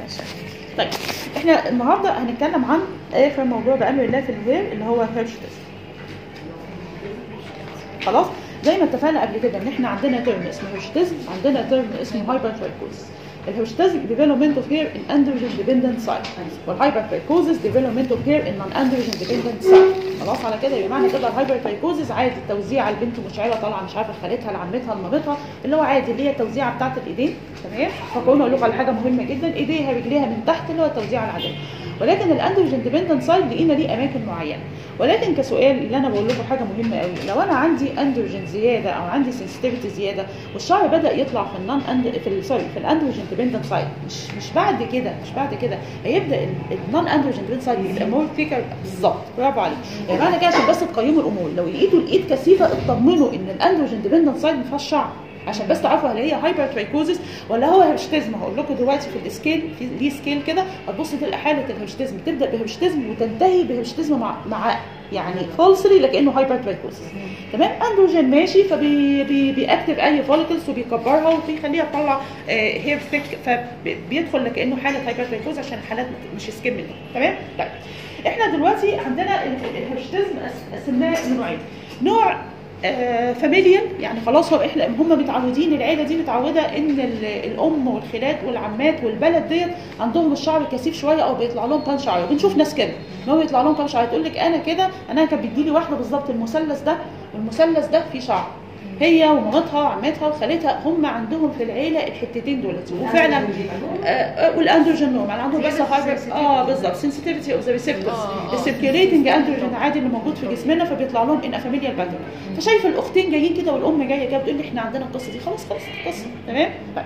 ماشي طيب احنا النهارده هنتكلم عن اخر موضوع بامر الله في الهير اللي هو هيرشتزم خلاص زي ما اتفقنا قبل كده ان احنا عندنا ترم اسمه هيرشتزم عندنا ترم اسمه هايبرترايكوزس الهيرشتزم development of hair in androgen dependent site والهايبرترايكوزس development of hair in non androgen dependent site خلاص على كده يبقى معنى كده الهايبرترايكوزس عادي التوزيع على البنت مشعره طالعه مش عارفه خالتها لعمتها لمامتها اللي هو عادي اللي هي التوزيعه بتاعت الايدين تمام فكون اقول لكم على حاجه مهمه جدا ايديها رجليها من تحت اللي هو التوزيع العاديه ولكن الاندروجين ديبندنت سايد لقينا ليه اماكن معينه ولكن كسؤال اللي انا بقول لكم حاجه مهمه قوي لو انا عندي اندروجين زياده او عندي سنسيتيفيتي زياده والشعر بدا يطلع في النون أند... في ال- سوري في الاندروجين ديبندنت سايد مش مش بعد كده مش بعد كده هيبدا النون اندروجين ديبندنت سايد يبقى مور ثيكر بالظبط برافو عليك يعني معنى كده عشان بس تقيموا الامور لو لقيتوا الايد كثيفه اطمنوا ان الاندروجين ديبندنت سايد ما فيهاش شعر عشان بس تعرفوا هل هي هايبر ترايكوزس ولا هو هيرشتزم هقول لكم دلوقتي في السكيل في ليه سكيل كده هتبصوا تلقى حاله الهيرشتزم تبدا بهيرشتزم وتنتهي بهيرشتزم مع مع يعني فولسلي لكنه هايبر ترايكوزس تمام اندروجين ماشي فبيأكتف اي فوليكلز وبيكبرها وبيخليها تطلع هير ثيك فبيدخل لكانه حاله هايبر ترايكوز عشان الحالات مش سكيم منها تمام طيب احنا دلوقتي عندنا ال- ال- الهيرشتزم قس- قسمناه لنوعين نوع فاميليال يعني خلاص هو احنا هم متعودين العيله دي متعوده ان ال- الام والخالات والعمات والبلد ديت عندهم الشعر كثيف شويه او بيطلع لهم كام شعر بنشوف ناس كده ان هو بيطلع لهم كام شعر تقول لك انا كده انا كانت بتجيلي واحده بالظبط المثلث ده والمثلث ده فيه شعر هي ومامتها وعمتها وخالتها هم عندهم في العيله الحتتين دولت وفعلا آه، آه، والاندروجين نورمال عندهم بس هايبر اه بالظبط سنسيتيفيتي اوف ذا ريسبتورز السيركيوليتنج اندروجين عادي اللي موجود في جسمنا فبيطلع لهم ان فاميليال باترن فشايفه الاختين جايين كده والام جايه كده بتقول لي احنا عندنا القصه دي خلاص خلاص القصه تمام طيب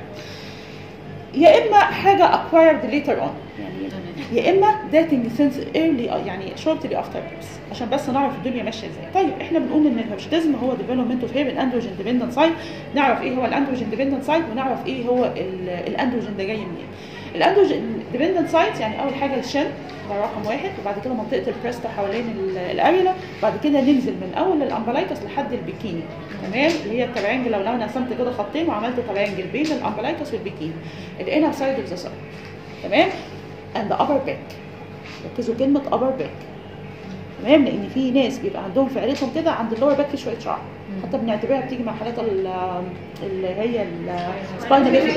يا اما حاجه acquired later on يعني يا اما dating since early يعني shortly after birth عشان بس نعرف الدنيا ماشيه ازاي طيب احنا بنقول ان الهيرشتزم هو development of hair in androgen dependent site نعرف ايه هو الاندروجين dependent site ونعرف ايه هو ال- الاندروجين ده جاي منين الاندروجين dependent site يعني اول حاجه الشن ده رقم واحد وبعد كده منطقه الكريستا حوالين ال- الاريولا وبعد كده ننزل من اول الامبلايكس لحد البيكيني تمام اللي هي التريانجل لو انا رسمت كده خطين وعملت تريانجل بين الامبلايكس والبيكيني الانر سايد اوف ذا سايد تمام اند ابر باك ركزوا كلمه ابر باك تمام لان في ناس بيبقى عندهم في عيلتهم كده عند اللور باك في شويه شعر حتى بنعتبرها بتيجي مع حالات ال- اللي هي السباينا بيفيدا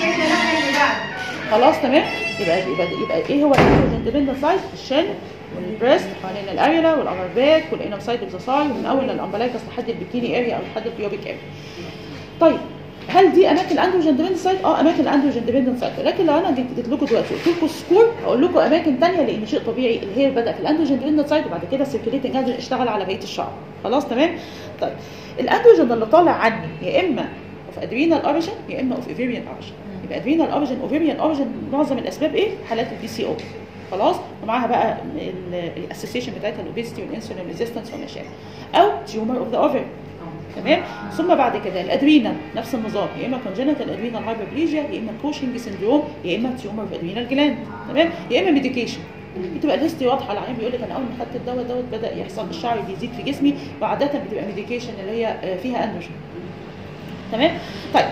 خلاص تمام يبقى يبقى يبقى ايه هو الاندروجين ديبندنت سايت الشن والبريست حوالين الاريولا والابر باك والانر سايد اوف ذا ساي ومن اول الامبلايكس لحد البيكيني اريا او لحد البيوبيك اريا طيب هل دي اماكن الاندروجين ديبندنت سايت؟ اه اماكن الاندروجين ديبندنت سايت ولكن لو انا جيت جيت لكم دلوقتي قلت لكم سكور هقول لكم اماكن ثانيه لان شيء طبيعي الهير بدا في الاندروجين ديبندنت سايت وبعد كده السيركيليتنج اندروجين اشتغل على بقيه الشعر خلاص تمام؟ طيب الاندروجين اللي طالع عني يا اما اوف ادرينال اوريجين يا اما اوف ايفيريان اوريجين يبقى ادرينال اوريجين اوفيريان اوريجين معظم الاسباب ايه؟ حالات البي سي او خلاص ومعاها بقى الاسوسيشن بتاعتها الاوبيستي والانسولين ريزيستنس وما شابه او تيومر اوف ذا اوفري تمام ثم بعد كده الادرينال نفس النظام يا اما كونجنتال ادرينال هايبربليجيا يا اما كوشنج سندروم يا اما تيومر في ادرينال جلاند تمام يا اما ميديكيشن بتبقى الهيستوري واضحه العيان بيقول لك انا اول ما خدت الدواء دوت بدا يحصل الشعر بيزيد في جسمي وعاده بتبقى ميديكيشن اللي هي آه، فيها اندروجين تمام طيب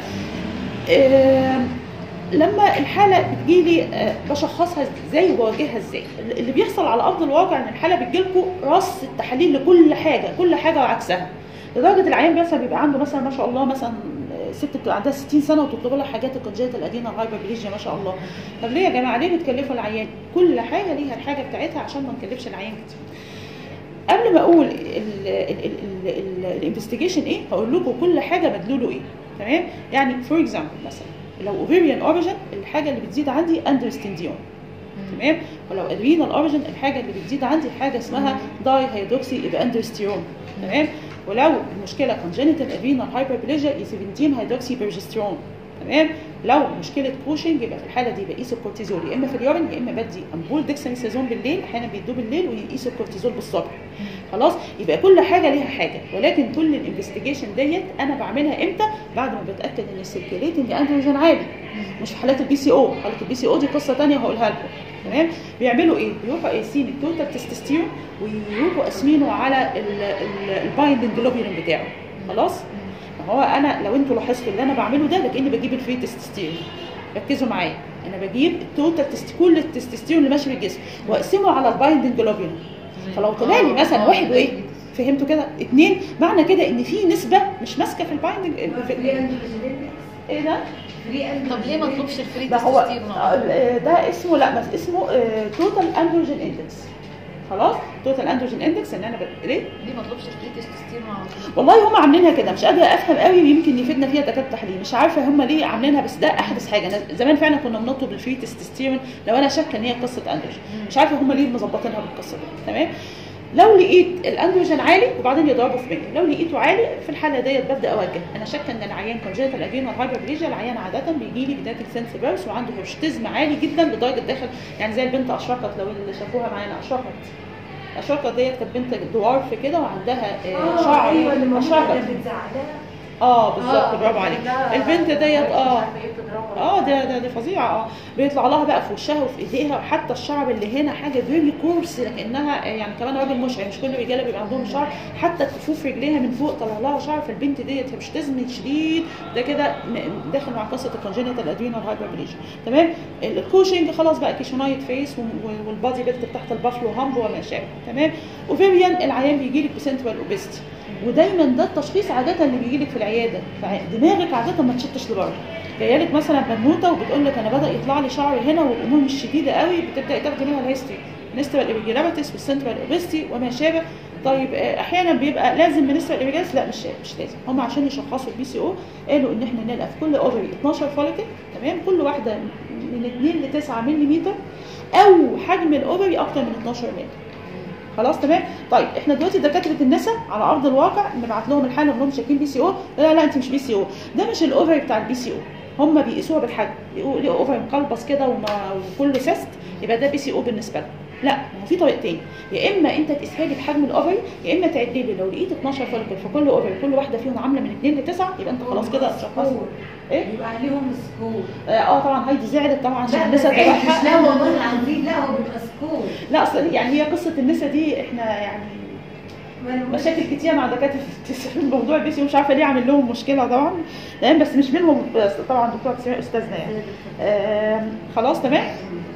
آم، لما الحاله بتجيلي آه، بشخصها ازاي وبواجهها ازاي اللي بيحصل على ارض الواقع ان الحاله بتجيلكوا رص التحاليل لكل حاجه كل حاجه وعكسها لدرجه العيان مثلا بيبقى عنده مثلا ما شاء الله مثلا آه، ست بتبقى عندها 60 سنه وتطلب لها حاجات الكونجنتال الادينا الهايبربليجيا ما شاء الله طب ليه يا جماعه ليه بتكلفوا العيان كل حاجه ليها الحاجه بتاعتها عشان ما نكلفش العيان كتير قبل ما اقول الانفستيجيشن ايه هقول لكم كل حاجه مدلوله ايه تمام يعني فور اكزامبل مثلا لو اوفيريان اوريجن الحاجه اللي بتزيد عندي اندرستنديون تمام ولو ادرينال اوريجن الحاجه اللي بتزيد عندي حاجه اسمها داي هيدروكسي يبقى اندرستيرون تمام ولو المشكله كونجنتال ادرينال هايبربليجيا ي 17 هيدروكسي بيرجسترون تمام لو مشكله كوشنج يبقى في الحاله دي بقيس الكورتيزول يا اما في اليورين يا اما بدي امبول ديكساميثازون بالليل احيانا بيدوه بالليل ويقيسوا الكورتيزول بالصبح خلاص يبقى كل حاجه ليها حاجه ولكن كل الانفستيجيشن ديت انا بعملها امتى بعد ما بتاكد ان السيركيليتنج اندروجين عالي مش في حالات البي سي او حاله البي سي او دي قصه ثانيه هقولها لكم تمام بيعملوا ايه بيروحوا قايسين التوتال تستوستيرون ويروحوا قاسمينه على البايندنج جلوبولين بتاعه خلاص ما هو انا لو انتوا لاحظتوا اللي انا بعمله ده ده كاني بجيب الفري تستوستيرون ركزوا معايا انا بجيب التوتال تست كل التستوستيرون اللي ماشي في الجسم واقسمه على البايندنج جلوبولين فلو طلع لي مثلا واحد وايه فهمتوا كده اتنين معنى كده ان في نسبه مش ماسكه في البايندنج في ايه ده طب ليه ما نطلبش الفري ده هو تستوستيرون آه، ده اسمه لا بس اسمه توتال اندروجين اندكس خلاص توتال اندروجين اندكس ان انا ب... ليه ليه ما نطلبش الفري تستوستيرون على طول؟ والله هم عاملينها كده مش قادره افهم قوي يمكن يفيدنا فيها دكاتره تحليل مش عارفه هم ليه عاملينها بس ده احدث حاجه أنا زمان فعلا كنا بنطلب الفري تستوستيرون لو انا شاكه ان هي قصه اندروجين مش عارفه هم ليه مظبطينها بالقصه دي تمام لو لقيت الاندروجين عالي وبعدين يضربه في 100 لو لقيته عالي في الحاله ديت ببدا اوجه انا شاكه ان العيان كونجنتال ادرينال هايبربليجيا العيان عاده بيجي لي بدايه السنس بيرس وعنده هيرشتزم عالي جدا لدرجه داخل يعني زي البنت اشرقت لو اللي شافوها معانا اشرقت اشرقت ديت كانت بنت دوارف كده وعندها آه، شعر ايوه اللي اشرقت كانت بتزعلها اه بالظبط برافو عليك البنت ديت اه اه ده ده دي فظيعه اه بيطلع لها بقى في وشها وفي ايديها وحتى الشعر اللي هنا حاجه فيري كورس لكنها يعني كمان راجل مشعر مش كل الرجاله بيبقى عندهم شعر حتى كفوف رجليها من فوق طلع لها شعر فالبنت ديت مش تزمن شديد ده كده م- داخل مع قصه الكونجنتال ادرينال هايبربليجيا تمام الكوشنج خلاص بقى كيشونايت فيس و- والبادي بيلت بتاعت البافلو هامب وما شابه تمام اوفيريان العيان بيجي لك بسنترال اوبستي ودايما ده التشخيص عاده اللي بيجي لك في العياده دماغك عاده ما تشطش لبره جايه لك مثلا بنوته وبتقول لك انا بدا يطلع لي شعر هنا والامور مش شديده قوي بتبدا تاخدي منها الهيستوري منسترال ايبيجرابيتس والسنترال اوبستي وما شابه طيب آه، احيانا بيبقى لازم منسترال ايبيجرابيتس لا مش مش لازم هم عشان يشخصوا البي سي او قالوا ان احنا نلقى في كل اوفري 12 فوليكل تمام كل واحده من 2 ل 9 ملم او حجم الاوفري اكتر من 12 متر خلاص تمام طيب احنا دلوقتي دكاتره النساء على ارض الواقع نبعت لهم الحاله نقول لهم شاكين بي سي او لا لا انت مش بي سي او ده مش الاوفري بتاع البي سي او هم بيقيسوها بالحجم يقولوا ليه اوفر مقلبص كده وما- وكله سيست يبقى ده بي سي او بالنسبه لهم لا ما هو في طريقتين يا اما انت تقيسها لي بحجم الاوفري يا اما تعد لي لو لقيت 12 فوليكل في كل اوفري كل واحده فيهم عامله من 2 ل 9 يبقى انت خلاص كده شخصت ايه يبقى عليهم سكور اه آه، طبعا هايدي زعلت طبعا عشان لا النساء بس إيه، تبعها مش لا والله العظيم لا هو بيبقى سكور لا اصل يعني هي قصه النساء دي احنا يعني ما أنا بقول- مشاكل كتير مع دكاتره في الموضوع البي سي مش عارفه ليه عامل لهم مشكله طبعا تمام بس مش منهم بس طبعا دكتور سمير استاذنا يعني آم، خلاص تمام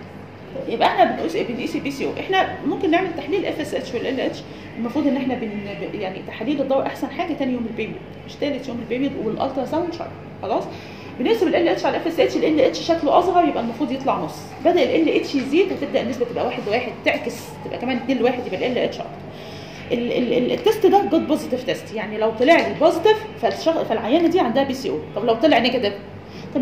يبقى احنا بنقيس بنقيس البي سي او احنا ممكن نعمل تحليل اف اس اتش والال اتش المفروض ان احنا بن ب- يعني تحاليل الدواء احسن حاجه تاني يوم البيبي مش تالت يوم البيبي والالترا ساوند شرط خلاص بنقسم ال اتش على الاف اس اتش ال اتش شكله اصغر يبقى المفروض يطلع نص بدا ال اتش يزيد وتبدا النسبه تبقى واحد لواحد تعكس تبقى كمان 2 لواحد يبقى ال اتش اكتر ال- ال- ال- التست ده جود بوزيتيف تيست يعني لو طلع لي بوزيتيف فالشغ... فالعيانه دي عندها بي سي او طب لو طلع نيجاتيف 80%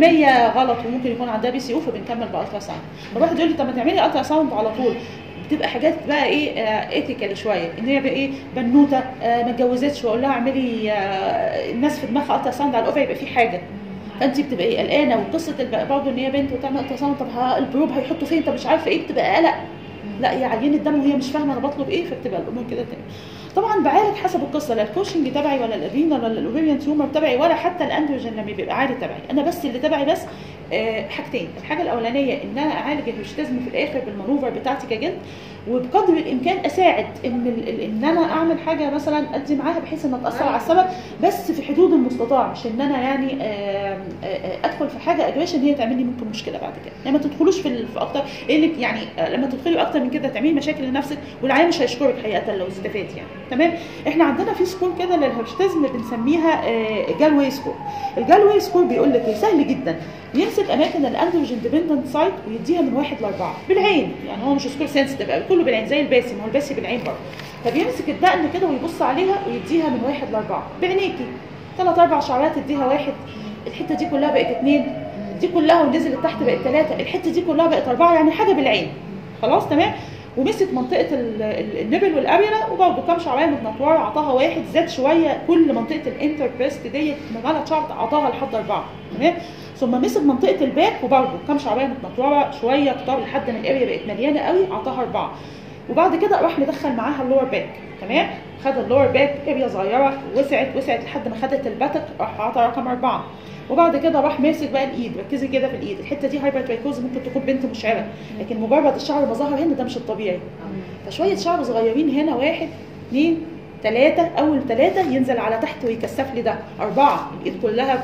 غلط وممكن يكون عندها بي سي او فبنكمل بالترا ساوند الواحد يقول لي طب ما تعملي الترا ساوند على طول بتبقى حاجات بقى ايه ايثيكال شويه ان هي بقى ايه بنوته آه ما اتجوزتش واقول لها اعملي آه الناس في دماغها الترا ساوند على الاوفر يبقى في حاجه فانت بتبقى ايه قلقانه وقصه الب- برضه ان هي بنت وتعمل الترا ساوند طب ها البروب هيحطوا فين طب مش عارفه ايه بتبقى قلق لا يا عينة الدم وهي مش فاهمه انا بطلب ايه فبتبقى الامور كده تاني طبعا بعالج حسب القصه لا الكوشنج تبعي ولا الادرينال ولا الاوفيريان تيومر تبعي ولا حتى الاندروجين لما بيبقى عالي تبعي انا بس اللي تبعي بس آه، حاجتين الحاجه الاولانيه ان انا اعالج الهيرشتزم في الاخر بالمانوفر بتاعتي كجلد وبقدر الامكان اساعد ان ال- ال- ان انا اعمل حاجه مثلا ادي معاها بحيث انها تاثر على السبب بس في حدود المستطاع مش ان انا يعني آم، آه، آه، ادخل في حاجه اجريشن هي تعمل لي ممكن مشكله بعد كده يعني ما تدخلوش في, ال- في اكتر لانك يعني آه، لما تدخلي اكتر من كده تعملي مشاكل لنفسك والعيان مش هيشكرك حقيقه لو استفاد يعني تمام احنا عندنا في سكور كده للهيرشتزم بنسميها آه، جالواي سكور الجالواي سكور بيقول لك إيه؟ سهل جدا يمسك اماكن الاندروجين ديبندنت سايت ويديها من واحد لاربعه بالعين يعني هو مش سكور سنسيتيف قوي كله بالعين زي الباسي ما هو الباسي بالعين برضه فبيمسك الدقن كده ويبص عليها ويديها من واحد لاربعه بعينيكي ثلاث اربع شعرات اديها واحد الحته دي كلها بقت اثنين دي كلها ونزلت تحت بقت ثلاثه الحته دي كلها بقت اربعه يعني حاجه بالعين خلاص تمام ومسك منطقه ال- ال- النبل والابيلا وبرده كام شعرايه متنطوره عطاها واحد زاد شويه كل منطقه الانتر بريست ديت مجالها شعر عطاها لحد اربعه تمام ثم مسك منطقه الباك وبرده كام شعرايه متنطوره شويه كتار لحد ما الاريا بقت مليانه قوي عطاها اربعه وبعد كده راح مدخل معاها اللور باك تمام خد اللور باك اريا صغيره وسعت وسعت لحد ما خدت الباتك راح عطى رقم اربعه وبعد كده راح ماسك بقى الايد ركزي كده في الايد الحته دي هايبر ترايكوز ممكن تكون بنت مشعره لكن مجرد الشعر ما ظهر هنا ده مش الطبيعي فشويه شعر صغيرين هنا واحد اثنين ثلاثة أول ثلاثة ينزل على تحت ويكثف لي ده أربعة الإيد كلها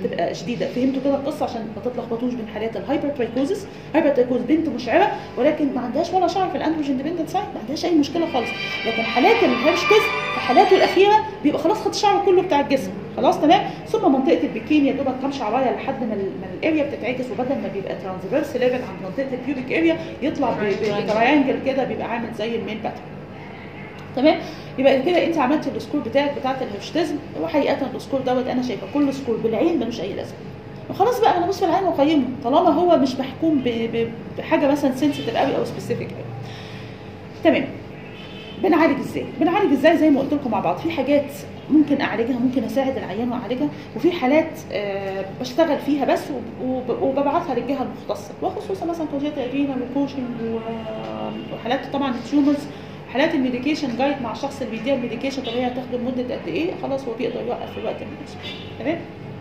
بتبقى شديده فهمتوا كده القصه عشان ما تتلخبطوش بين حالات الهايبر ترايكوزس هايبر ترايكوز بنت مشعره ولكن ما عندهاش ولا شعر في الاندروجين ديبندنت سايت ما عندهاش اي مشكله خالص لكن حالات الهيرشتز في حالاته الاخيره بيبقى خلاص خد الشعر كله بتاع الجسم خلاص تمام ثم منطقه البكين يا دوبك كام شعرايه لحد ما ال- ما الاريا بتتعكس وبدل ما بيبقى ترانسفيرس ليفل عند منطقه البيوبيك اريا يطلع بتراينجل كده بيبقى عامل زي الميل باترن تمام يبقى كده انت عملت السكور بتاعك بتاعت الهيرشتزم وحقيقه السكور دوت انا شايفه كل سكور بالعين ملوش اي لازمه وخلاص بقى انا ابص في العين واقيمه طالما هو مش محكوم ب- ب- بحاجه مثلا سنسيتيف قوي او سبيسيفيك قوي تمام بنعالج ازاي بنعالج ازاي زي ما قلت لكم مع بعض في حاجات ممكن اعالجها ممكن اساعد العيان واعالجها وفي حالات آه بشتغل فيها بس وب- وب- وببعتها للجهه المختصه وخصوصا مثلا كونجيتا ارينا وكوشنج و- وحالات طبعا التيومرز حالات الميديكيشن جايد مع الشخص اللي بيديها الميديكيشن طب هي هتاخد مده قد ايه خلاص هو بيقدر يوقف في الوقت المناسب تمام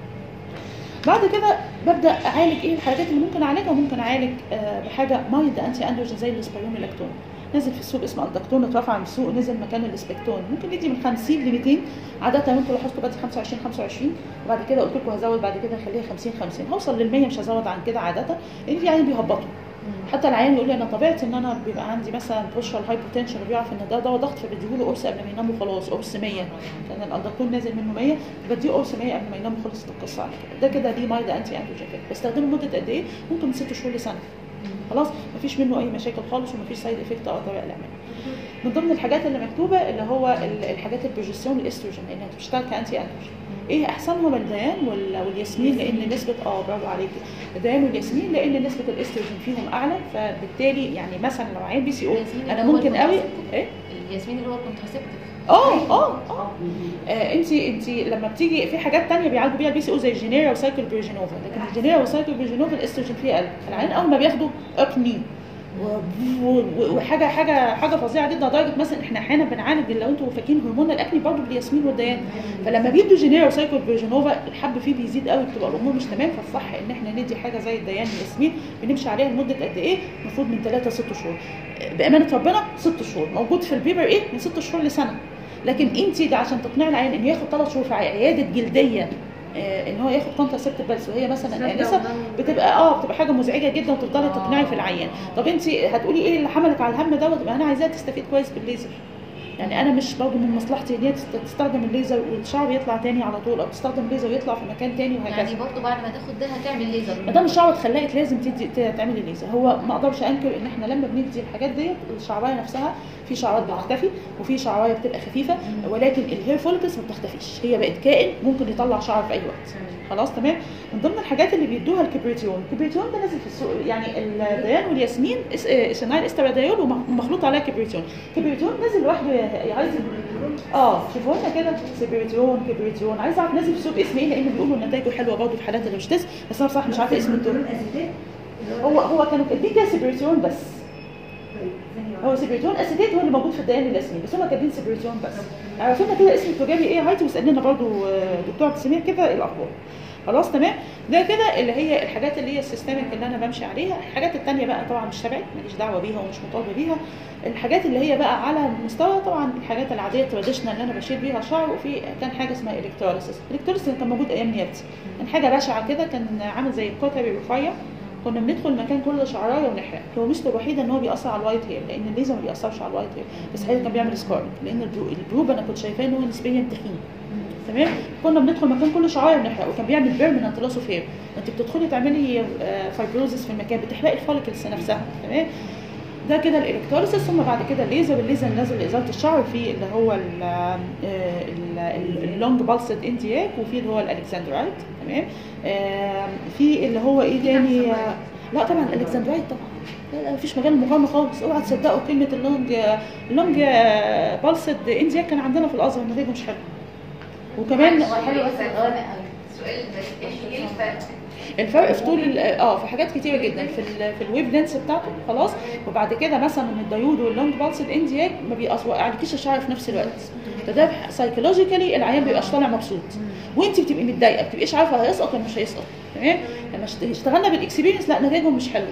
بعد كده ببدا اعالج ايه الحاجات اللي ممكن اعالجها ممكن اعالج آه بحاجه مايلد انتي اندروجين زي الاسبيروميلاكتون نزل في السوق اسمه الدكتون اترفع من السوق نزل مكان الاسبكتون ممكن ندي من 50 ل 200 عاده انتوا لاحظتوا بدي 25 25 وبعد كده قلت لكم هزود بعد كده اخليها 50 50 هوصل لل 100 مش هزود عن كده عاده لان في عيان بيهبطوا حتى العيان يقول لي انا طبيعتي ان انا بيبقى عندي مثلا بريشر هايبوتنشن وبيعرف ان ده دواء ضغط فبديهوله قرص قبل ما ينام وخلاص قرص 100 كان الالدكتون نازل منه 100 بديه قرص 100 قبل ما ينام وخلصت القصه على كده ده كده دي مايد انتي اندروجين بستخدمه مده قد ايه؟ ممكن من 6 شهور لسنه خلاص مفيش منه اي مشاكل خالص ومفيش سايد افكت او طريقه الاعمال من ضمن الحاجات اللي مكتوبه اللي هو ال- الحاجات البروجسترون الاستروجين لانها بتشتغل كانتي اندروجين ايه احسنهم الديان وال- والياسمين لان نسبه اه برافو عليكي الديان والياسمين لان نسبه الاستروجين فيهم اعلى فبالتالي يعني مثلا لو عين بي سي او الياسمين انا اللي هو ممكن قوي الكونتراسيبتيف. ايه الياسمين اللي هو الكونتراسيبتيف اه اه اه انت انت لما بتيجي في حاجات تانية بيعالجوا بيها البي سي او زي الجينيرا وسايكل بيرجينوفا لكن الجينيرا وسايكل بيرجينوفا الاستروجين فيها قل العيان اول ما بياخدوا ابني و- و- وحاجه حاجه حاجه فظيعه جدا لدرجه مثلا احنا احيانا بنعالج لو انتوا فاكرين هرمون الاكني برضه بالياسمين والديان فلما بيدوا جينيرا وسايكل بيرجينوفا الحب فيه بيزيد قوي بتبقى الامور مش تمام فالصح ان احنا ندي حاجه زي الديان والياسمين بنمشي عليها لمده قد ايه؟ المفروض من 3 ل 6 شهور بامانه ربنا 6 شهور موجود في البيبر ايه من 6 شهور لسنه لكن انت ده عشان تقنعي العيان انه ياخد 3 شهور في عياده جلديه آه، ان هو ياخد كونتراسيبتيف بس وهي مثلا انسه بتبقى اه بتبقى حاجه مزعجه جدا وتفضلي تقنعي في العيان طب انت هتقولي ايه اللي حملك على الهم دوت يبقى انا عايزاها تستفيد كويس بالليزر يعني انا مش برضه من مصلحتي ان هي تست- تستخدم الليزر والشعر يطلع تاني على طول او تستخدم الليزر ويطلع في مكان تاني وهكذا يعني برضه بعد ما تاخد ده هتعمل ليزر ما دام الشعر اتخلقت لازم تدي ت- تعملي ليزر هو ما اقدرش انكر ان احنا لما بندي الحاجات ديت الشعرايه نفسها في شعرات بتختفي وفي شعرايه بتبقى خفيفه ولكن الهير فوليكلز ما بتختفيش هي بقت كائن ممكن يطلع شعر في اي وقت خلاص تمام من ضمن الحاجات اللي بيدوها الكبريتيون الكبريتيون ده نازل في السوق يعني الديان والياسمين اس- آه، سينايل استراديول ومخلوط عليها كبريتيون كبريتيون نازل لوحده يا يا عايز اه شوفوا لنا كده سيبريتيون كبريتيون عايز اعرف نازل في السوق اسم ايه لان بيقولوا نتائجه حلوه برضه في حالات الهشتس بس انا بصراحه مش عارفه اسم الدكتور هو هو كانوا كاتبين كده سيبريتيون بس هو سيبريتيون اسيتيت هو اللي موجود في الديان الياسمين بس هم كاتبين سيبريتيون بس عرفوا لنا كده اسم التجاري ايه هايتي وسالنا برضه آه، دكتور عبد السميع كده إيه الاخبار خلاص تمام ده كده اللي هي الحاجات اللي هي السيستمك اللي انا بمشي عليها الحاجات التانية بقى طبعا مش تبعي ماليش دعوه بيها ومش مطالبه بيها الحاجات اللي هي بقى على المستوى طبعا الحاجات العاديه التراديشنال اللي انا بشيل بيها شعر وفي كان حاجه اسمها الكتروليسيس الكتروليسيس كان موجود ايام نيابتي كان حاجه بشعه كده كان عامل زي الكوتري رفيع كنا بندخل مكان كل شعرايه ونحرق هو ميزته الوحيده ان هو بيأثر على الوايت هير لان الليزر ما بيأثرش على الوايت هير بس حقيقة كان بيعمل سكارنج لان البرو- البروب انا كنت شايفاه ان هو نسبيا تخين تمام كنا بندخل مكان كل شعرايه ونحرق وكان بيعمل بيرمننت لوس اوف هير انت بتدخلي تعملي فايبروزس في المكان بتحرقي الفوليكلز نفسها تمام ده كده الالكتروليسيس ثم بعد كده الليزر الليزر نازل لازاله الشعر في اللي هو ال- آه، ال- ال- اللونج بالسد اندياك وفي اللي هو الالكسندرايت تمام آم، في اللي هو ايه تاني آه، لا طبعا الالكسندرايت طبعا لا لا مفيش مجال مقارنه خالص اوعى تصدقوا كلمه اللونج اللونج بالسد اندياك كان عندنا في الازهر نتيجه مش حلوه وكمان هو حلو بس الغامق قوي سؤال بس ايه ايه الفرق؟ الفرق في طول ال- اه في حاجات كتيره جدا في ال في الويف لينس بتاعته خلاص وبعد كده مثلا من الدايود واللونج بالسد اندياك ما بيقعدكيش الشعر في نفس الوقت فده سايكولوجيكالي العيان بيبقاش طالع مبسوط وانت بتبقي متضايقه ما بتبقيش عارفه هيسقط ولا مش هيسقط تمام لما اشت- اشتغلنا بالاكسبيرينس لا نتائجهم مش حلوه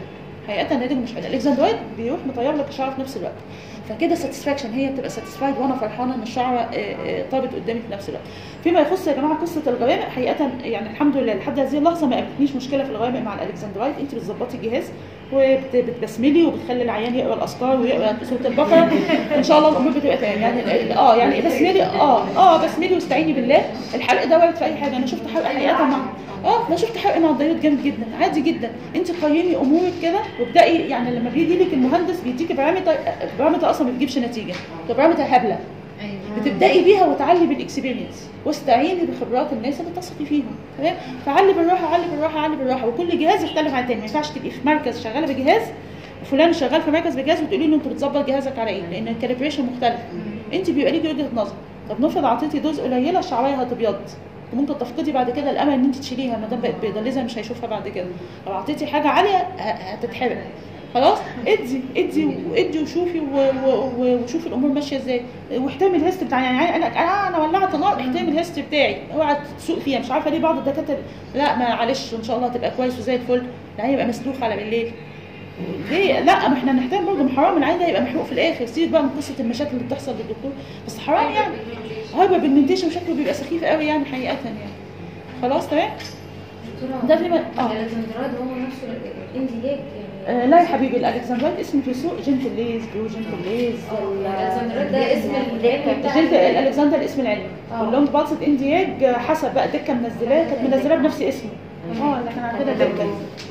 حقيقه الناتج مش حلو الالكسندرويد بيروح مطير لك الشعر في نفس الوقت فكده ساتسفاكشن هي بتبقى ساتسفايد وانا فرحانه ان الشعر آه، آه، طابت قدامي في نفس الوقت فيما يخص يا جماعه قصه الغوامق حقيقه يعني الحمد لله لحد هذه اللحظه ما قابلتنيش مشكله في الغوامق مع الالكسندرويد انت بتظبطي الجهاز وبتبسملي وبتخلي العيان يقرا الاذكار ويقرا سوره البقره ان شاء الله الامور بتبقى تمام يعني ال- اه يعني بسملي اه اه بسملي واستعيني بالله الحرق ده وارد في اي حاجه انا شفت حرق حقيقه مع اه انا شفت حرق مع الدايود جامد جدا عادي جدا انت قيمي امورك كده وابداي يعني لما بيجي لك المهندس بيديكي بارامتر بارامتر اصلا ما بتجيبش نتيجه ده بارامتر هبله ايوه بتبداي بيها وتعلي بالاكسبيرينس واستعيني بخبرات الناس اللي تثقي فيهم تمام فعلي بالراحه علي بالراحه علي بالراحه وكل جهاز يختلف عن التاني ما ينفعش تبقي في مركز شغاله بجهاز فلان شغال في مركز بجهاز وتقولي له انت بتظبط جهازك على ايه لان الكاليبريشن مختلف انت بيبقى ليكي وجهه نظر طب نفرض اعطيتي دوز قليله الشعريه هتبيض وممكن تفقدي بعد كده الامل ان انت تشيليها ما دام بقت بيضه ليزر مش هيشوفها بعد كده لو اعطيتي حاجه عاليه ه- هتتحرق خلاص ادي ادي وادي وشوفي و- و- و- وشوفي الامور ماشيه ازاي واحترمي الهيست بتاع يعني انا انا انا ولعت نار احترمي الهيست بتاعي اوعى تسوق فيها مش عارفه ليه بعض الدكاتره لا معلش ان شاء الله هتبقى كويس وزي الفل العين يبقى مسلوخ على بالليل ليه لا ما احنا نحترم برضه ما حرام العين ده يبقى محروق في الاخر سيبك بقى من قصه المشاكل اللي بتحصل للدكتور بس حرام يعني هايبر بيجمنتيشن شكله بيبقى سخيف قوي يعني حقيقه يعني خلاص تمام ده في م- اه الالكسندراد هو نفسه الاندياج يعني آه، لا يا حبيبي الالكسندرايت اسم في السوق جنتل ليز برو جنتل ليز الالكسندراد ده اسم العلمي بتاع جنتل الالكسندر الاسم العلمي آه. كلهم بالصد اندياج آه، حسب بقى دكه منزلاه كانت منزلاه بنفس اسمه اه لكن عندنا دكه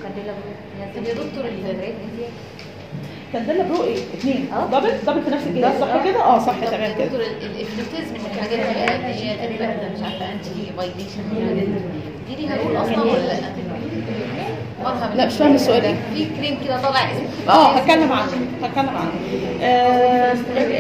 طب يا دكتور ال- كانديلا برو ايه اثنين دبل دبل في نفس الجهاز صح كده اه صح طب تمام يا كده دكتور ال- الافلوتيزم من الحاجات اللي هي تقريبا مش عارفه انتي فايبريشن دي ليها رول اصلا ولا لا؟ مرهم لا، مش فاهمة السؤال إيه. في كريم كده طالع اسمه اه هتكلم عنه هتكلم عنه آه،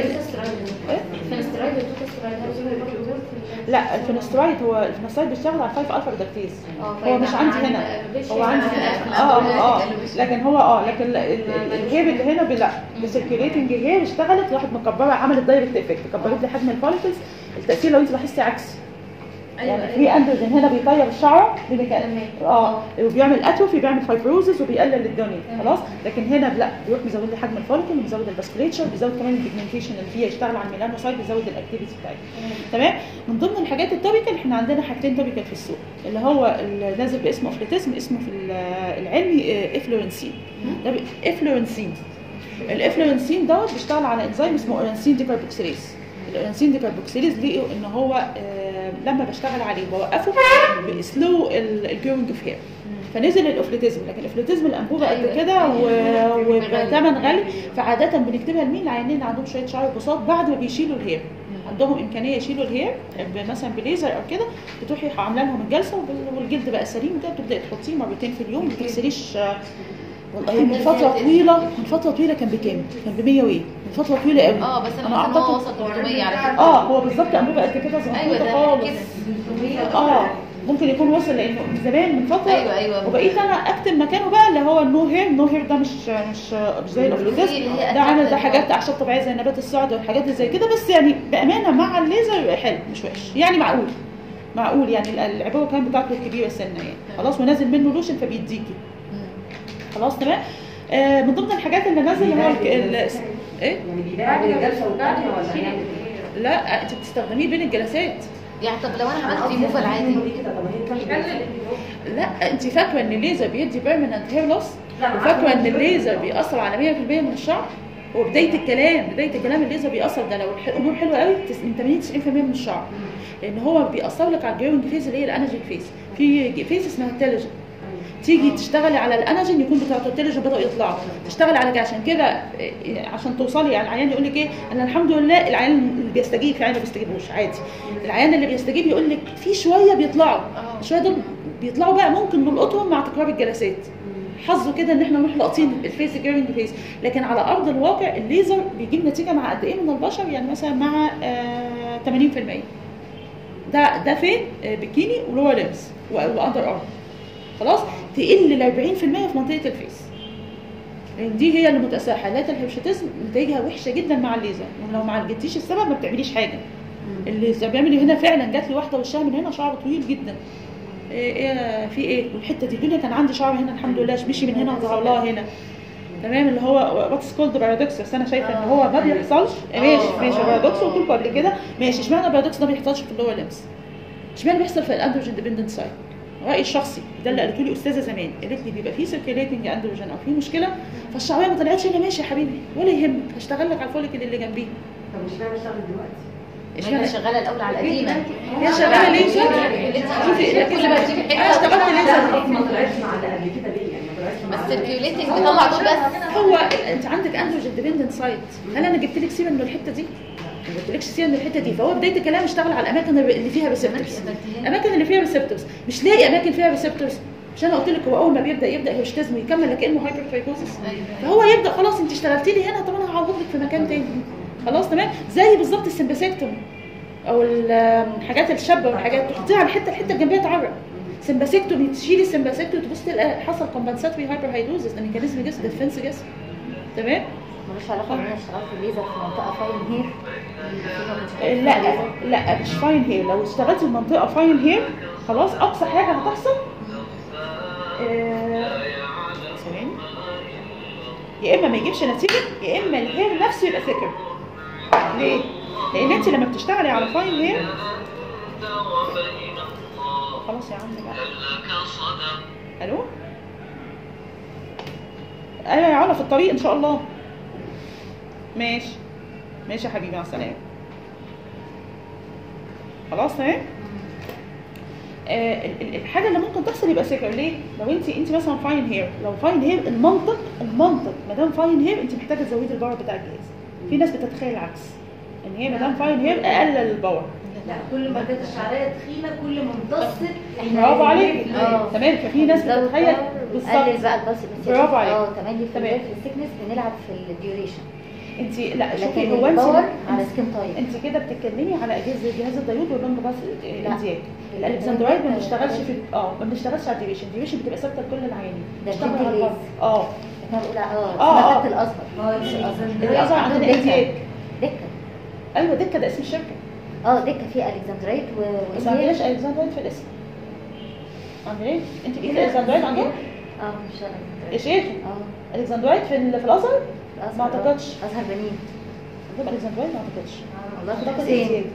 الفنسترايد والتوتسترايد لا الفينسترايد هو الفينسترايد بيشتغل على 5 الفا ريدكتيز اه هو مش عندي هنا هو عندي اه اه لكن هو اه لكن ال- ال- الهير اللي هنا لا السيركيوليتنج هير اشتغلت راحت مكبره عملت دايركت افكت كبرت لي حجم الفوليكلز التاثير لو انت لاحظتي عكسي يعني في اندروجين هنا بيطير الشعر بميكان- اه وبيعمل اتروفي بيعمل فايبروزس وبيقلل الدنيا خلاص لكن هنا لا بيروح مزود لي حجم الفوليكل ومزود الباسكليتشر بيزود كمان البيجمنتيشن اللي فيها يشتغل على الميلانوسايت بيزود الاكتيفيتي بتاعتها تمام من ضمن الحاجات التوبيكال احنا عندنا حاجتين توبيكال في السوق اللي هو اللي نازل باسم اوفليتيزم اسمه في ال- العلمي آه، افلورنسين ده بي- افلورنسين الافلورنسين دوت بيشتغل على انزيم اسمه اورنسين ديكاربوكسيليز الاورنسين ديكاربوكسيليز لقوا ان هو آه، لما بشتغل عليه بوقفه بسلو الجروينج اوف هير فنزل الاوفليتيزم لكن الاوفليتيزم الانبوبه قد أيوة. كده و- وبثمن غالي فعاده بنكتبها لمين العيانين اللي عندهم شويه شعر بساط بعد ما بيشيلوا الهير عندهم امكانيه يشيلوا الهير ب- مثلا بليزر او كده بتروحي عامله لهم الجلسه وبال- والجلد بقى سليم كده بتبداي تحطيه مرتين في اليوم ما تغسليش آه، والله من فتره طويله من فتره طويله كان بكام؟ كان ب 100 وايه؟ من فتره طويله قوي اه بس انا حاسه ان هو وصل 300 على فكره اه هو بالظبط انبوبه قد كده ايوه صغنطوطه ده خالص كده اه ممكن يكون وصل لانه من زمان من فتره ايوه ايوه وبقيت انا اكتب مكانه بقى اللي هو النو هير النو هير ده مش مش مش زي الاوفلوتيزم اللي هي ده عامل ده أتاك حاجات اعشاب طبيعيه زي نبات السعد والحاجات اللي زي كده بس يعني بامانه مع الليزر حلو مش وحش يعني معقول معقول يعني ال- العبوه كان بتاعته كبيره سنه يعني خلاص ونازل منه لوشن فبيديكي خلاص تمام آه من ضمن الحاجات اللي نازل اللي هو ال- ال- ايه يعني بيلاقي الجلسه والثانيه ولا هيعمل ايه؟ لا انت بتستخدميه بين الجلسات يعني طب لو انا عملت ريموفال عادي كده طب ما هي كان لا انت فاكره ان الليزر بيدي بيرمننت هير لوس لا، وفاكره ان الليزر بيأثر على 100% من الشعر هو بدايه الكلام بدايه الكلام الليزر بيأثر ده لو الح- الامور حلوه قوي تس- من 80 90% من الشعر لان هو بيأثر لك على الجرينج فيز اللي هي الانرجين فيز في فيز اسمها التليجن تيجي تشتغلي على الانرجين يكون بتوع التليجن بدأوا يطلعوا تشتغلي على كده عشان كده إيه، عشان توصلي يعني العيان يقول لك ايه انا الحمد لله العيان اللي بيستجيب في عيان ما بيستجيبوش عادي العيان اللي بيستجيب يقول لك في شويه بيطلعوا اه. شويه دول بيطلعوا بقى ممكن نلقطهم مع تكرار الجلسات حظه كده ان احنا نروح لاقطين الفيس جيرنج فيس لكن على ارض الواقع الليزر بيجيب نتيجه مع قد ايه من البشر يعني مثلا مع آه 80% ده ده فين آه بكيني ولور ليمز واندر ارم خلاص تقل ل 40% في منطقه الفيس لان دي هي اللي متاثره حالات الهرشتزم نتائجها وحشه جدا مع الليزر ولو ما عالجتيش السبب ما بتعمليش حاجه اللي بيعمل هنا فعلا جات لي واحده وشها من هنا شعر طويل جدا ايه ايه في ايه والحته دي الدنيا كان عندي شعر هنا الحمد لله مشي من هنا وظهر لها هنا تمام اللي هو واتس كولد بارادوكس بس انا شايفه ان هو ما بيحصلش ماشي ماشي بارادوكس قلت لكم قبل كده ماشي اشمعنى البارادوكس ده ما بيحصلش في اللور ليمس اشمعنى بيحصل في الاندروجين ديبندنت سايد رايي الشخصي ده اللي قالته لي استاذه زمان قالت لي بيبقى في سيركيليتنج اندروجين او في مشكله فالشعبيه ما طلعتش الا ماشي يا حبيبي ولا يهمك هشتغل لك على الفوليكل اللي جنبيه طب مش معنى اشتغل دلوقتي اشمعنى شغاله الاول على القديمه هي شغاله ليزر شوفي كل ما تجيبي انا حته اشتغلت ليزر ما طلعتش مع اللي قبل كده ليه يعني ما طلعتش مع بس السيركيوليتنج بيطلع دول بس هو انت عندك اندروجين ديبندنت سايت هل انا جبت لك سيره من الحته دي؟ ما جبتلكش سيره من الحته دي فهو بدايه الكلام اشتغل على الاماكن اللي فيها ريسبتورز الاماكن اللي فيها ريسبتورز مش لاقي اماكن فيها ريسبتورز مش انا قلت لك هو اول ما بيبدا يبدا هيرشتزم ويكمل لكانه هايبر فايكوزس فهو يبدا خلاص انت اشتغلتي لي هنا طب انا هعوض لك في مكان تاني خلاص تمام زي بالظبط السمباسيكتوم او الحاجات الشابه والحاجات تحطيها على الحته الحته الجنبيه تعرق سمباسيكتومي تشيلي السمباسيكتومي تبص تلاقي حصل كومبنساتوري هايبر هيدروزس ده ميكانيزم جسم ديفنس جسم تمام ملوش علاقه ان انا اشتغلت ليزر في منطقه فاين هير لا لا مش فاين هير لو اشتغلت المنطقه فاين هير خلاص اقصى حاجه هتحصل آه، ثواني يا اما ما يجيبش نتيجه يا اما الهير نفسه يبقى ثيكر ليه؟ لان انت لما بتشتغلي على فاين هير خلاص يا عم بقى الو ايوه يا علا في الطريق ان شاء الله ماشي ماشي يا حبيبي مع السلامه خلاص تمام آه ال- ال- الحاجه اللي ممكن تحصل يبقى سكر ليه لو انت انت مثلا فاين هير لو فاين هير المنطق المنطق ما دام فاين هير انت محتاجه تزودي الباور بتاع الجهاز في ناس بتتخيل العكس ان هي ما دام فاين هير اقلل الباور لا كل ما كانت الشعريه تخينه كل ما امتصت برافو عليك اه تمام ففي ناس بتتخيل قلل بالظبط بقى البلس بس برافو عليك. اه كمان دي في تمام. ال- في السكنس بنلعب في الديوريشن انت لا شوفي لكن هو انت الباور على سكين تايب انت كده بتتكلمي على اجهزه جهاز الديود واللمبه بس لا. الانزياج الالكسندرايد ما بنشتغلش في اه ما بنشتغلش على الديوريشن الديوريشن بتبقى ثابته لكل العيانين ده بنشتغل على الفنتليز. الباور. اه احنا بنقول اه اه، اسمها اه. خط الازهر اه الازهر الازهر عندنا دكة. انزياج دكه ايوه دكه ده اسم الشركه اه دكه في الكسندرايت و بس ما عندناش الكسندرايد في الاسم عندنا انت ليكي الكسندرايد عندهم اه مش يا شيخ اه الكسندرايد في ال- في الازهر الازهر ما اعتقدش. آه. ازهر بنين عندهم الكسندرايد ما اعتقدش والله اعتقد كنت حسين انزياج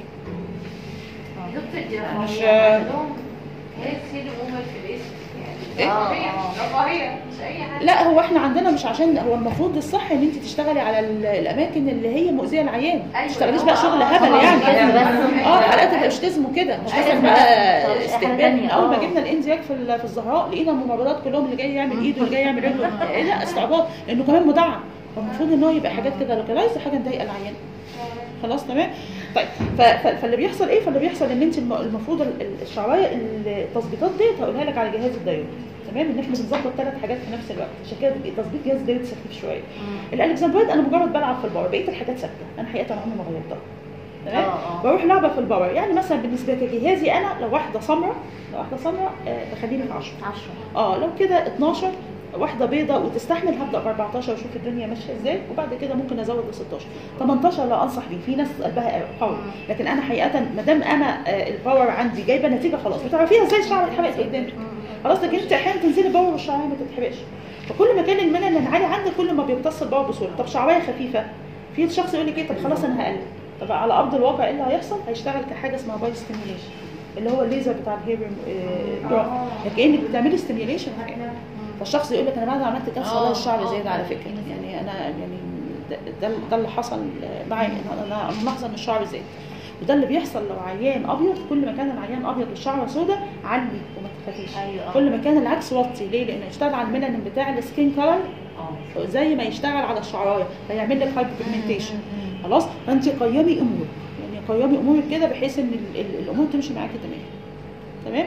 دكتور دي مش- رفاهية عندهم هي تشيل أمك في الاسم إيه؟ يعني رفاهية رفاهية مش أي حاجة لا هو احنا عندنا مش عشان هو المفروض الصح ان انت تشتغلي على ال- الاماكن اللي هي مؤذيه للعيان ما أيوة. تشتغليش بقى شغل آه، هبل آه، يعني بس- بس. اه حالات الاشتزم وكده مش مش مثلا بس. بقى طب إحنا استهبال تانية، اول ما آه. جبنا الانزياك في ال- في الزهراء لقينا الممرضات كلهم اللي جاي يعمل ايده واللي جاي يعمل رجله إيه لا استعباط لانه كمان مدعم فالمفروض ان هو يبقى حاجات كده لوكالايز حاجه مضايقه العيان خلاص تمام طيب ف- ف- فاللي بيحصل ايه فاللي بيحصل ان انت الم- المفروض ال- ال- الشعرايه التظبيطات ديت هقولها لك على جهاز الدايود تمام ان احنا بنظبط ثلاث حاجات في نفس الوقت عشان كده بيبقى تظبيط جهاز الدايود سخيف شويه الالكسندرويد انا مجرد بلعب في الباور بقيه الحاجات ثابته انا حقيقه انا عمري ما غيرتها تمام آه، آه. بروح لعبه في الباور يعني مثلا بالنسبه لجهازي انا لو واحده سمراء لو واحده سمراء آه بخليني في 10 10 اه لو كده 12 واحده بيضه وتستحمل هبدا ب 14 واشوف الدنيا ماشيه ازاي وبعد كده ممكن ازود ل 16 18 لا انصح بيه في ناس قلبها قوي لكن انا حقيقه ما دام انا آه، الباور عندي جايبه نتيجه خلاص بتعرفيها ازاي الشعر اتحرق قدامك خلاص لكن انت احيانا تنزلي باور والشعريه ما تتحرقش فكل ما كان الميلانين عالي عندك كل ما بيمتص الباور بسهوله طب شعريه خفيفه في شخص يقول لك ايه طب خلاص انا هقلل طب على ارض الواقع ايه اللي هيحصل هيشتغل كحاجه اسمها باي ستيميوليشن اللي هو الليزر بتاع الهير دروب كانك بتعملي ستيميوليشن فالشخص يقول لك انا بعد ما عملت كبسه آه، والله الشعر آه، زاد على آه. فكره يعني انا يعني ده, ده, ده اللي حصل معايا انا انا ملاحظه ان الشعر زاد وده اللي بيحصل لو عيان ابيض كل ما كان العيان ابيض والشعر سوداء علي وما تخافيش أيوة. كل ما كان العكس وطي ليه؟ لانه يشتغل على الميلانين بتاع السكين كلر زي ما يشتغل على الشعرايه فيعمل لك هايبر بيجمنتيشن خلاص فانت قيمي امورك يعني قيمي امورك كده بحيث ان ال- ال- الامور تمشي معاكي تمام تمام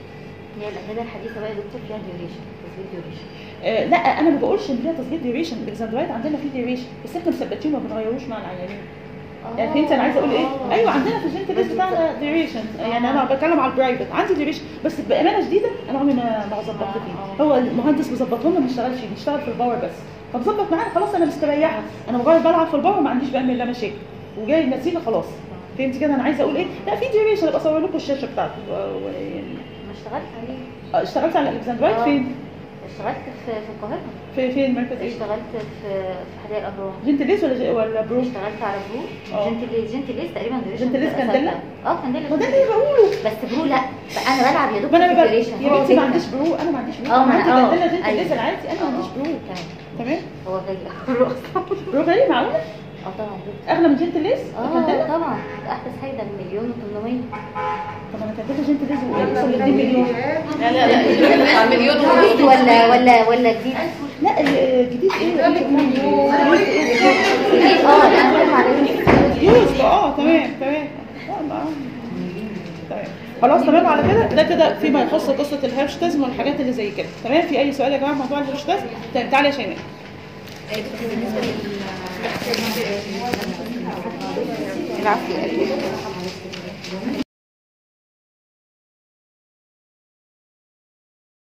هي الاجهزه الحديثه بقى يا دكتور فيها ديوريشن تثبيت ديوريشن آه لا انا ما بقولش ان فيها تظبيط ديوريشن الاكزاندرايد عندنا فيه ديوريشن بس احنا مثبتين ما بنغيروش مع العيانين يعني فهمت انا عايزه اقول ايه؟ ايوه عندنا في الجنت ليست بتاعنا ديوريشن يعني انا بتكلم على البرايفت عندي ديوريشن بس بامانه شديده انا عمري ما ما ظبطت فيه هو المهندس بيظبط لنا ما بنشتغلش فيه بيشتغل في الباور بس فبظبط معانا خلاص انا مستريحه انا مجرد بلعب في الباور ما عنديش بعمل لا مشاكل وجاي النتيجه خلاص فهمت كده انا عايزه اقول ايه؟ لا في ديوريشن ابقى اصور لكم الشاشه بتاعته و- و- يعني ما اشتغلت عليه آه، اشتغلت على الالكسندرايد آه. فين؟ اشتغلت في في القاهره في فين مركز ايه؟ اشتغلت في في حدائق الابراج جنتليس ولا ج- ولا برو؟ اشتغلت على برو اه. جنتليس جنتليس تقريبا division جنتليس في كانديلا؟ أساتذة. اه كانديلا ما ده اللي بقوله بس برو لا انا بلعب يا ما دكتور انا في بقى الديوريشن يا بنتي ما عنديش برو انا ما عنديش برو اه، انا ما عندي أنا- اه. كانديلا جنتليس ايوه. العادي انا ما عنديش برو تمام تمام هو غالي برو اصلا برو غالي معقوله؟ اه طبعا جدا اغلى من جنتليس؟ اه كانديلا؟ طبعا ده احدث حاجه ده مليون و800 طب انا كانديلا جنتليس وصل ل 2 مليون لا لا لا الناس مليون جديد ونص ولا ولا ولا جديد؟ لا الجديد ايه؟ جديد اه لا انا بتكلم على جديد. يوز اه تمام تمام آه، ما- تمام خلاص تمام على كده ده كده فيما يخص قصه الهيرشتزم والحاجات اللي زي كده تمام في اي سؤال يا جماعه في موضوع الهيرشتزم طيب تعالي يا شيماء العفو